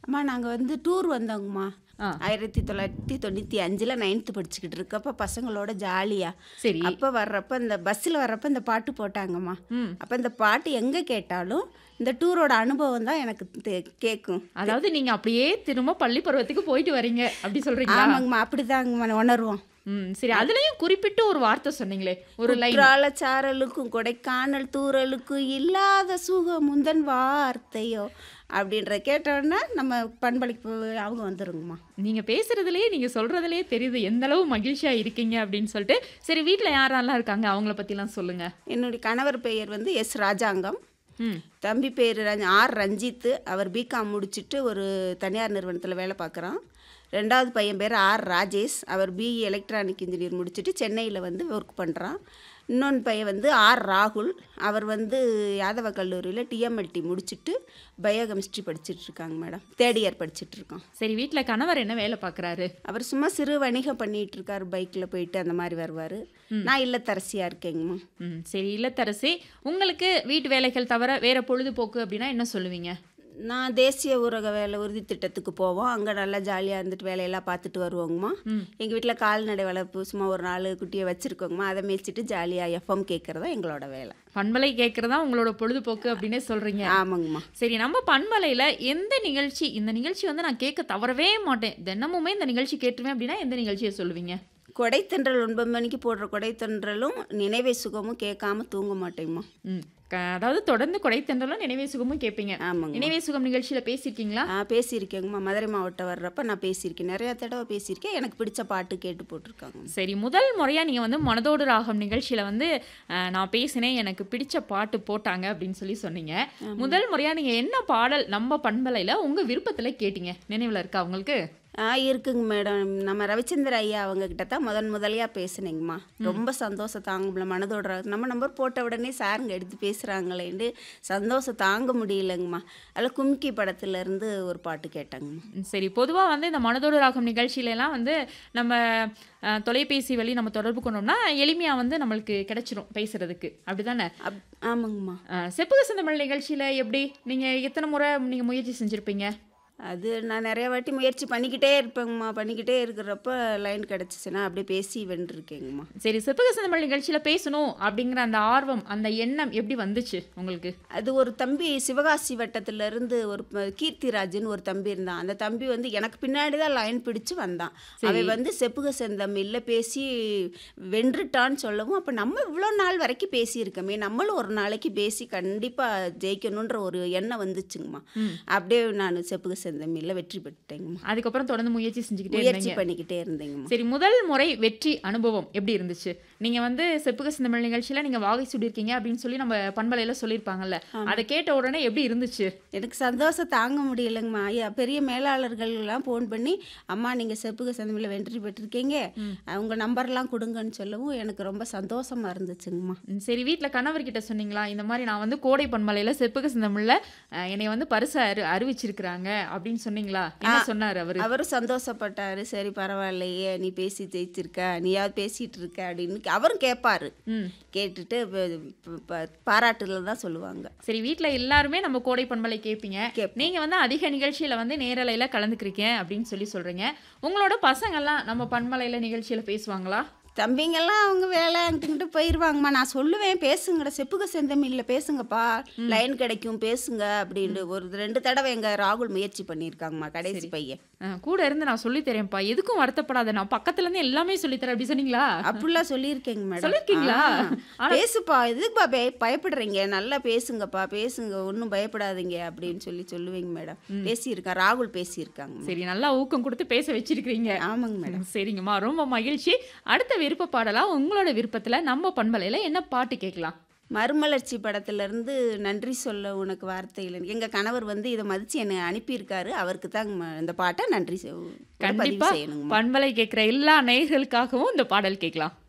அம்மா நாங்கள் வந்து டூர் வந்தோங்கம்மா ஆ. ஆயிரத்தி தொள்ளாயிரத்தி தொண்ணூற்றி அஞ்சில் நைன்த்து படிச்சுக்கிட்டு இருக்கப்ப பசங்களோட ஜாலியாக சரி அப்போ வர்றப்ப இந்த பஸ்ஸில் வர்றப்ப இந்த பாட்டு போட்டாங்கம்மா ம் அப்போ இந்த பாட்டு எங்கே கேட்டாலும் இந்த டூரோட அனுபவம் தான் எனக்கு தே- கேட்கும் அதாவது நீங்க அப்படியே திரும்ப பள்ளி பருவத்துக்கு போயிட்டு வரீங்க அப்படி சொல்றீங்களா ஆமாங்கம்மா அப்படிதாங்கம்மா உணர்வோம் ம் சரி அதுலயும் குறிப்பிட்டு ஒரு வார்த்தை சொன்னீங்களே ஒரு லைன் குற்றால சாரலுக்கும் கொடைக்கானல் தூறலுக்கும் இல்லாத சுகம் முந்தன் வார்த்தையோ அப்படின்ற கேட்டோன்னா நம்ம பண்பளிப்பு அவங்க வந்துருங்கம்மா நீங்க பேசுறதுலயே நீங்க சொல்றதுலயே தெரியுது எந்த அளவு மகிழ்ச்சியா இருக்கீங்க அப்படின்னு சொல்லிட்டு சரி வீட்ல யாரெல்லாம் இருக்காங்க அவங்கள பத்திலாம் சொல்லுங்க என்னுடைய கணவர் பெயர் வந்து எஸ் ராஜாங்கம் ம் தம்பி பேர் ரஞ்- ஆர் ரஞ்சித் அவர் பிகாம் முடிச்சுட்டு ஒரு தனியார் நிறுவனத்தில் வேலை பார்க்குறான் ரெண்டாவது பையன் பேர் ஆர் ராஜேஷ் அவர் பிஇ எலக்ட்ரானிக் இன்ஜினியர் முடிச்சுட்டு சென்னையில் வந்து ஒர்க் பண்ணுறான் இன்னொன்று பையன் வந்து ஆர் ராகுல் அவர் வந்து யாதவ கல்லூரியில் டிஎம்எல்டி முடிச்சுட்டு பயோகெமிஸ்ட்ரி படிச்சுட்டு இருக்காங்க மேடம் தேர்ட் இயர் படிச்சுட்டு இருக்கான் சரி வீட்ல கணவர் என்ன வேலை பார்க்கறாரு அவர் சும்மா சிறு வணிகம் பண்ணிட்டு இருக்காரு பைக்கில் போயிட்டு அந்த மாதிரி வருவார் நான் இல்லத்தரசியாக இருக்கேங்கம்மா ம் சரி இல்லத்தரசி உங்களுக்கு வீட்டு வேலைகள் தவிர வேற பொழுதுபோக்கு அப்படின்னா என்ன சொல்லுவீங்க நான் தேசிய ஊரக வேலை உறுதி திட்டத்துக்கு போவோம் அங்கே நல்லா ஜாலியாக இருந்துட்டு வேலையெல்லாம் பார்த்துட்டு வருவோங்கம்மா எங்கள் வீட்டில் கால்நடை வளர்ப்பு சும்மா ஒரு நாலு குட்டியை வச்சுருக்கோங்கம்மா அதை மேய்ச்சிட்டு ஜாலியாக எஃப்எம் கேட்குறது தான் எங்களோட வேலை பண்பலை கேட்கறதா உங்களோட பொழுதுபோக்கு அப்படின்னே சொல்றீங்க ஆமாங்கம்மா சரி நம்ம பண்பலையில் எந்த நிகழ்ச்சி இந்த நிகழ்ச்சி வந்து நான் கேட்க தவறவே மாட்டேன் தினமுமே இந்த நிகழ்ச்சி கேட்டுருவேன் அப்படின்னா எந்த நிகழ்ச்சியை சொல்லுவீங்க கொடைத்தன்றல் ஒன்பது மணிக்கு போடுற கொடைத்தன்றலும் நினைவை சுகமும் கேட்காம தூங்க மாட்டேங்கம்மா ம் க- அதாவது தொடர்ந்து கொடைத்தண்டலும் நினைவே சுகமும் கேட்பீங்க ஆமாங்க நினைவே சுகம் நிகழ்ச்சியில பேசியிருக்கீங்களா ஆ பேசியிருக்கேங்கம்மா மதுரை மாவட்டம் வர்றப்ப நான் பேசியிருக்கேன் நிறையா தடவை பேசியிருக்கேன் எனக்கு பிடிச்ச பாட்டு கேட்டு போட்டிருக்காங்க சரி முதல் முறையா நீங்க வந்து மனதோடு ராகம் நிகழ்ச்சியில வந்து அஹ், நான் பேசினேன் எனக்கு பிடிச்ச பாட்டு போட்டாங்க அப்படின்னு சொல்லி சொன்னீங்க முதல் முறையா நீங்க என்ன பாடல் நம்ம பண்பலையில உங்க விருப்பத்துல கேட்டீங்க நினைவுல இருக்கா உங்களுக்கு ஆ இருக்குங்க மேடம் நம்ம ரவிச்சந்திர ஐயா அவங்க கிட்ட தான் முதன் முதலையாக பேசுனேங்கம்மா ரொம்ப சந்தோஷம் தாங்க முடியல மனதோட நம்ம நம்பர் போட்ட உடனே சாருங்க எடுத்து பேசுகிறாங்களேன்னு சந்தோஷம் தாங்க முடியலங்கம்மா அதில் கும்கி படத்துல இருந்து ஒரு பாட்டு கேட்டாங்கம்மா ம், சரி பொதுவா வந்து இந்த மனதோடு ராகம் நிகழ்ச்சியில எல்லாம் வந்து நம்ம அஹ், தொலைபேசி வழி நம்ம தொடர்பு கொண்டோம்னா எளிமையா வந்து நம்மளுக்கு கிடைச்சிரும் பேசுறதுக்கு அப்படிதானே அப் ஆமாங்கம்மா அஹ், செப்புக செந்தமிழ் நிகழ்ச்சியில எப்படி நீங்க எத்தனை முறை நீங்க முயற்சி செஞ்சிருப்பீங்க அது நான் நிறைய வாட்டி முயற்சி பண்ணிக்கிட்டே இருப்பேங்கம்மா பண்ணிக்கிட்டே இருக்கிறப்ப லைன் கிடச்சிச்சுன்னா அப்படியே பேசி வென்றிருக்கேங்கம்மா சரி செப்புக செந்தமிழ் நிகழ்ச்சியில பேசணும் அப்படிங்கிற அந்த ஆர்வம் அந்த எண்ணம் எப்படி வந்துச்சு உங்களுக்கு அது ஒரு தம்பி சிவகாசி வட்டத்துல இருந்து ஒரு ப- கீர்த்திராஜ்னு ஒரு தம்பி இருந்தான் அந்த தம்பி வந்து எனக்கு பின்னாடி தான் லைன் பிடிச்சு வந்தான் அவன் வந்து செப்புக செந்தமிழில் பேசி வென்றுட்டான்னு சொல்லவும் அப்போ நம்ம இவ்வளோ நாள் வரைக்கும் பேசியிருக்கோமே நம்மளும் ஒரு நாளைக்கு பேசி கண்டிப்பாக ஜெயிக்கணுன்ற ஒரு எண்ணம் வந்துச்சுங்கம்மா அப்படியே நான் செப்புக செந்தமிழில் வெற்றி பெற்றுட்டேங்கம்மா அதுக்கப்புறம் தொடர்ந்து முயற்சி செஞ்சுக்கிட்டே முயற்சி இருந்தீங்க பண்ணிக்கிட்டே இருந்தேங்கம்மா சரி முதல் முறை வெற்றி அனுபவம் எப்படி இருந்துச்சு நீங்க வந்து செப்புக செந்தமிழ் நிகழ்ச்சியில நீங்க வாகை சுடிருக்கீங்க அப்படின்னு சொல்லி நம்ம பண்பலையில சொல்லியிருப்பாங்கல்ல அதை கேட்ட உடனே எப்படி இருந்துச்சு எனக்கு சந்தோஷம் தாங்க முடியலைங்கம்மா ஐயா பெரிய மேலாளர்கள் எல்லாம் ஃபோன் பண்ணி அம்மா நீங்கள் செப்புக சந்தமில் வெற்றி பெற்றிருக்கீங்க அவங்க நம்பர்லாம் கொடுங்கன்னு சொல்லவும் எனக்கு ரொம்ப சந்தோஷமா இருந்துச்சுங்கம்மா ம், சரி வீட்டில் கணவர்கிட்ட சொன்னீங்களா இந்த மாதிரி நான் வந்து கோடை பண்பலையில் செப்புக சிந்தமிழில் என்னை வந்து பரிசு அறி அறிவிச்சிருக்கிறாங்க அப்படின்னு சொன்னீங்களா என்ன சொன்னார் அவர் அவரும் சந்தோஷப்பட்டாரு சரி பரவாயில்லையே நீ பேசி ஜெயிச்சிருக்க நீயாவது பேசிட்டு இருக்க அப்படின்னு அவரும் கேட்பாரு ம் கேட்டுட்டு ப- ப- ப- பாராட்டுல தான் சொல்லுவாங்க சரி வீட்டில் எல்லாருமே நம்ம கோடை பண்பலை கேட்பீங்க கேட்போம். நீங்கள் வந்து அதிக நிகழ்ச்சியில் வந்து நேரலையில் கலந்துக்கிறீங்க அப்படின்னு சொல்லி சொல்கிறீங்க உங்களோட பசங்கள்லாம் நம்ம பண்பலையில் நிகழ்ச்சியில் பேசுவாங்களா தம்பிங்கெல்லாம் அவங்க வேலை அங்கிட்டு போயிடுவாங்கம்மா நான் சொல்லுவேன் பேசுங்கடா செப்புக செந்தமில்ல பேசுங்கப்பா லைன் கிடைக்கும் பேசுங்க அப்படின்னு ஒரு ரெண்டு தடவை எங்க ராகுல் முயற்சி பண்ணியிருக்காங்கம்மா கடைசி பையன் அஹ், கூட இருந்து நான் சொல்லி தரேன்ப்பா எதுக்கும் வருத்தப்படாத நான் பக்கத்துலேருந்து எல்லாமே சொல்லித்தரேன் அப்படி சொன்னீங்களா அப்படிலாம் சொல்லியிருக்கேங்க மேடம் சொல்லியிருக்கீங்களா? ஆ. பேசுப்பா எதுக்குப்பா பய பயப்படுறீங்க நல்லா பேசுங்கப்பா பேசுங்க ஒன்றும் பயப்படாதீங்க அப்படின்னு சொல்லி சொல்லுவீங்க மேடம் பேசியிருக்கேன் ராகுல் பேசியிருக்காங்க சரி நல்லா ஊக்கம் கொடுத்து பேச வச்சிருக்கிறீங்க ஆமாங்க மேடம் சரிங்கம்மா ரொம்ப மகிழ்ச்சி அடுத்த விருப்ப பாடலா உங்களோட விருப்பத்தில் நம்ம பண்பலையில் என்ன பாட்டு கேட்கலாம் மறுமலர்ச்சி படத்துல இருந்து நன்றி சொல்ல உனக்கு வார்த்தை இல்லை எங்க கணவர் வந்து இதை மதிச்சு என்னை அனுப்பியிருக்காரு அவருக்கு தான் இந்த பாட்டை நன்றி செ- பதிவு கண்டிப்பா செய்யணுங்க பண்பலை கேட்குற எல்லா நேயர்களுக்காகவும் இந்த பாடல் கேட்கலாம்